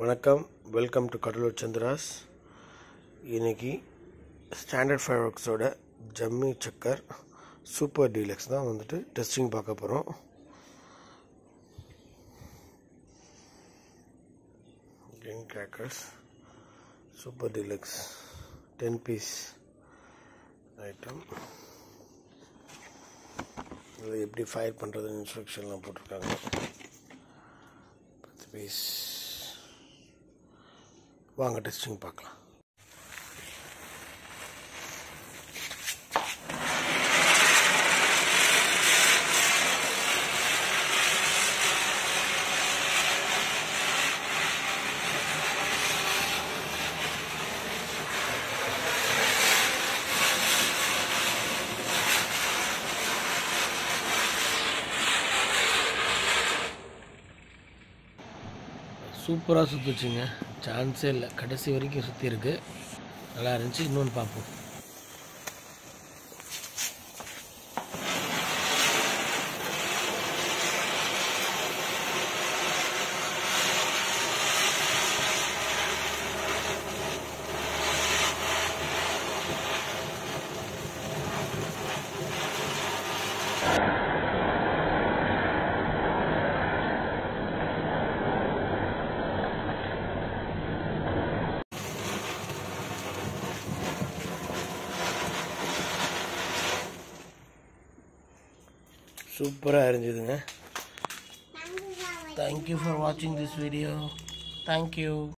வணக்கம் welcome to Cuddalore Chandra's இன்னைக்கு standard five ஒர்க்ஸோட ஜம்மி சக்கர் சூப்பர் டீலக்ஸ் தான் வந்துட்டு டெஸ்டிங் பார்க்க போகிறோம் green crackers super deluxe ten piece item இது எப்படி ஃபயர் பண்ணுறதுன்னு இன்ஸ்ட்ரக்ஷன்லாம் போட்டிருக்காங்க பத்து பீஸ் வாங்க டெஸ்டிங் பார்க்கலாம் சூப்பராக சுற்றுச்சுங்க சான்ஸே இல்லை கடைசி வரைக்கும் சுற்றி இருக்கு நல்லா இருந்துச்சு இன்னொன்று பார்ப்போம் சூப்பராக இருந்துதுங்க தேங்க்யூ ஃபார் வாட்சிங் திஸ் வீடியோ தேங்க்யூ